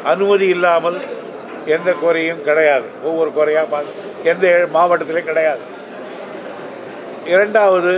அனுமதி இல்லாமல் எந்த குறையும் கிடையாது ஒவ்வொரு குறையாக பார்த்து எந்த மாவட்டத்திலையும் கிடையாது இரண்டாவது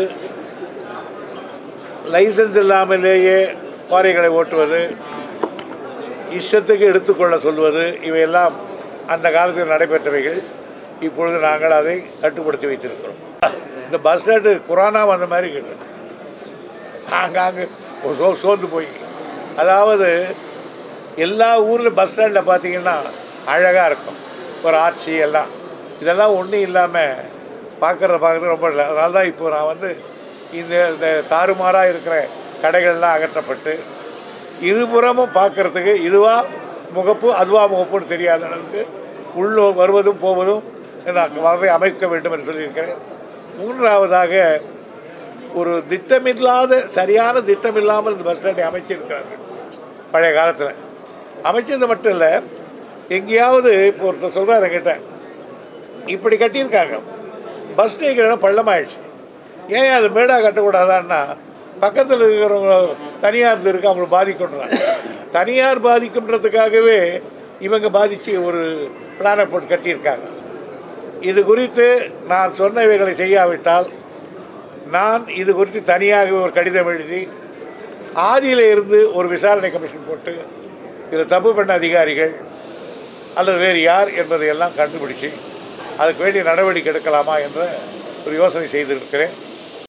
லைசன்ஸ் இல்லாமலேயே குவாரிகளை ஓட்டுவது இஷ்டத்துக்கு எடுத்துக்கொள்ள சொல்வது இவையெல்லாம் அந்த காலத்தில் நடைபெற்றவைகள் இப்பொழுது நாங்கள் அதை கட்டுப்படுத்தி வைத்திருக்கிறோம் இந்த பஸ் ஸ்டாண்டு குரானா வந்த மாதிரி இருக்குது ஆங்காங்கு ஒரு சோ சோர்ந்து போய் அதாவது எல்லா ஊரில் பஸ் ஸ்டாண்டில் பார்த்தீங்கன்னா அழகாக இருக்கும் ஒரு ஆட்சி எல்லாம் இதெல்லாம் ஒன்றும் இல்லாமல் பார்க்குறத பார்க்குறது ரொம்ப இல்லை அதனால தான் இப்போ நான் வந்து இந்த இந்த தாறுமாறாக இருக்கிற கடைகள்லாம் அகற்றப்பட்டு இருபுறமும் பார்க்குறதுக்கு இதுவா முகப்பு அதுவா முகப்புன்னு தெரியாத அளவுக்கு உள்ள வருவதும் போவதும் நான் வகை அமைக்க வேண்டும் என்று சொல்லியிருக்கிறேன் மூன்றாவதாக ஒரு திட்டமில்லாத சரியான திட்டம் இல்லாமல் இந்த பஸ் ஸ்டாண்டை அமைச்சிருக்கிறார்கள் பழைய காலத்தில் அமைச்சது மட்டும் இல்லை எங்கேயாவது இப்போ ஒருத்தர் சொல்கிறார் என்கிட்ட இப்படி கட்டியிருக்காங்க பஸ் நிற்கிற இடம் பள்ளமாயிடுச்சு ஏன் அது மேடாக கட்டக்கூடாதான்னா பக்கத்தில் இருக்கிறவங்க தனியார் இருக்கு அவங்களை பாதிக்கின்றாங்க தனியார் பாதிக்குன்றதுக்காகவே இவங்க பாதித்து ஒரு பிளானை போட்டு கட்டியிருக்காங்க இது குறித்து நான் சொன்னவைகளை செய்யாவிட்டால் நான் இது குறித்து தனியாக ஒரு கடிதம் எழுதி ஆதியில இருந்து ஒரு விசாரணை கமிஷன் போட்டு இதில் தப்பு பண்ண அதிகாரிகள் அல்லது வேறு யார் என்பதையெல்லாம் கண்டுபிடிச்சு அதுக்கு வேண்டிய நடவடிக்கை எடுக்கலாமா என்ற ஒரு யோசனை செய்திருக்கிறேன்